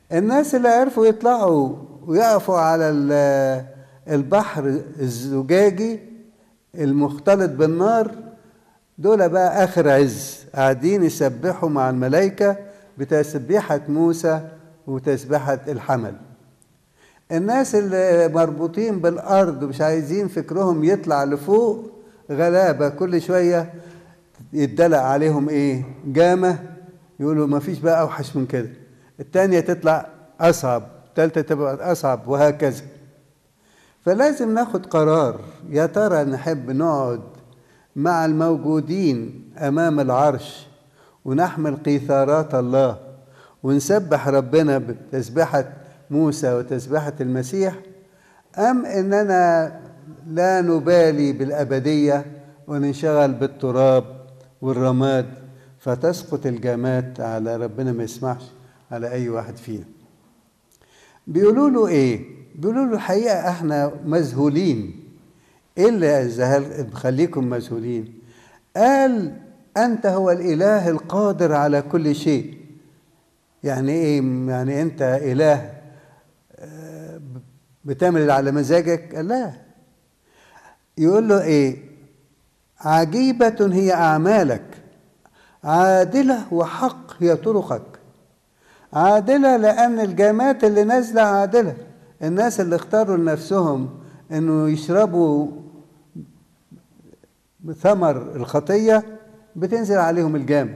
الناس اللي عرفوا يطلعوا ويقفوا على ال- البحر الزجاجي المختلط بالنار دول بقى آخر عز قاعدين يسبحوا مع الملائكة بتسبيحة موسى وتسبيحة الحمل الناس اللي مربوطين بالأرض ومش عايزين فكرهم يطلع لفوق غلابة كل شوية يدلق عليهم إيه جامة يقولوا ما فيش بقى أوحش من كده التانية تطلع أصعب التالتة تبقى أصعب وهكذا فلازم ناخد قرار يا ترى نحب نقعد مع الموجودين امام العرش ونحمل قيثارات الله ونسبح ربنا بتسبحه موسى وتسبحه المسيح ام اننا لا نبالي بالابديه وننشغل بالتراب والرماد فتسقط الجامات على ربنا ما يسمحش على اي واحد فينا بيقولوا له ايه بيقولوا له الحقيقه احنا مذهولين ايه اللي زهل مخليكم مذهولين قال انت هو الاله القادر على كل شيء يعني ايه يعني انت اله آه، بتعمل اللي على مزاجك قال لا يقول له ايه عجيبة هي أعمالك عادلة وحق هي طرقك عادلة لأن الجامات اللي نازلة عادلة الناس اللي اختاروا لنفسهم انه يشربوا ثمر الخطية بتنزل عليهم الجامع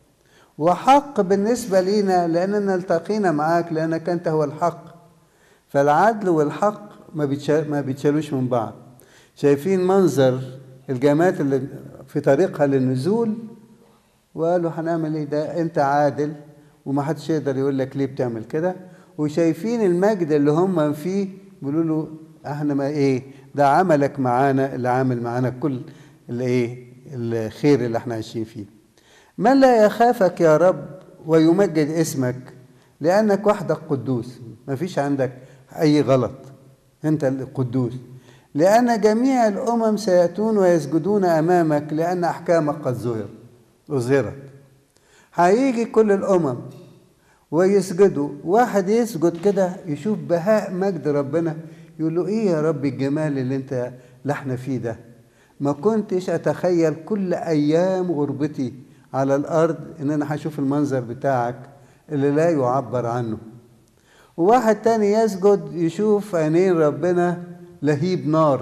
وحق بالنسبة لينا لأننا التقينا معاك لأنك أنت هو الحق فالعدل والحق ما بيتشال ما بيتشالوش من بعض شايفين منظر الجامات اللي في طريقها للنزول وقالوا هنعمل ايه ده انت عادل وما حدش يقدر يقول لك ليه بتعمل كده وشايفين المجد اللي هم فيه بيقولوا له احنا ما ايه ده عملك معانا اللي عامل معانا كل الايه الخير اللي احنا عايشين فيه من لا يخافك يا رب ويمجد اسمك لانك وحدك قدوس ما فيش عندك اي غلط انت القدوس لان جميع الامم سياتون ويسجدون امامك لان احكامك قد ظهر اظهرت هيجي كل الامم ويسجدوا واحد يسجد كده يشوف بهاء مجد ربنا يقول له ايه يا رب الجمال اللي انت لحنا فيه ده ما كنتش اتخيل كل ايام غربتي على الارض ان انا هشوف المنظر بتاعك اللي لا يعبر عنه وواحد تاني يسجد يشوف عينين ربنا لهيب نار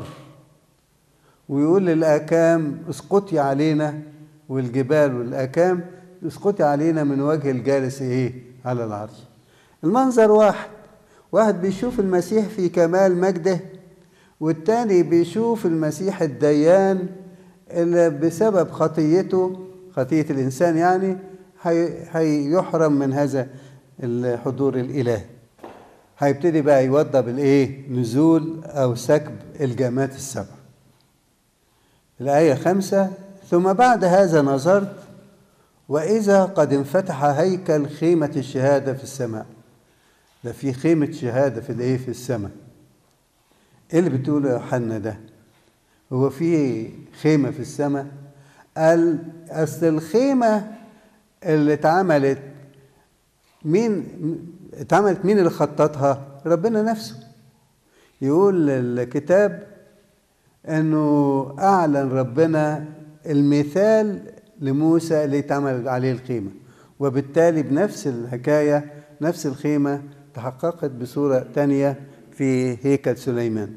ويقول للآكام اسقطي علينا والجبال والآكام اسقطي علينا من وجه الجالس ايه على العرش المنظر واحد واحد بيشوف المسيح في كمال مجده والتاني بيشوف المسيح الديان اللي بسبب خطيته خطية الإنسان يعني هيحرم من هذا الحضور الإلهي هيبتدي بقى يوضب الإيه نزول أو سكب الجامات السبع الآية خمسة ثم بعد هذا نظرت وإذا قد انفتح هيكل خيمة الشهادة في السماء ده في خيمة شهادة في الإيه في السماء إيه اللي بتقوله يا يوحنا ده هو في خيمة في السماء قال أصل الخيمة اللي اتعملت مين اتعملت مين اللي خططها ربنا نفسه يقول الكتاب انه اعلن ربنا المثال لموسى اللي اتعمل عليه الخيمه وبالتالي بنفس الحكايه نفس الخيمه تحققت بصوره تانية في هيكل سليمان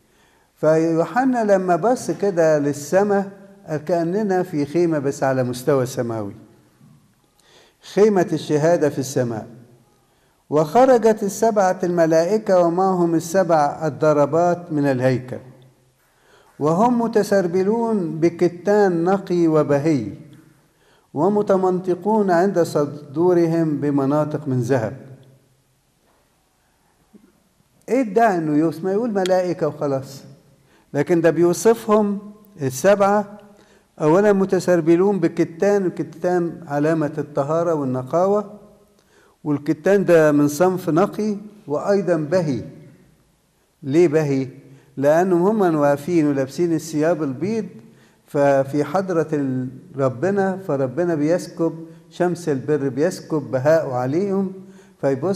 فيوحنا لما بص كده للسماء كاننا في خيمه بس على مستوى سماوي خيمه الشهاده في السماء وخرجت السبعه الملائكه ومعهم السبع الضربات من الهيكل وهم متسربلون بكتان نقي وبهي ومتمنطقون عند صدورهم بمناطق من ذهب ايه الداعي انه يوصف ما يقول ملائكه وخلاص لكن ده بيوصفهم السبعه اولا متسربلون بكتان الكتان علامه الطهاره والنقاوه والكتان ده من صنف نقي وايضا بهي ليه بهي لانهم هم واقفين ولابسين الثياب البيض ففي حضرة ربنا فربنا بيسكب شمس البر بيسكب بهاءه عليهم فيبص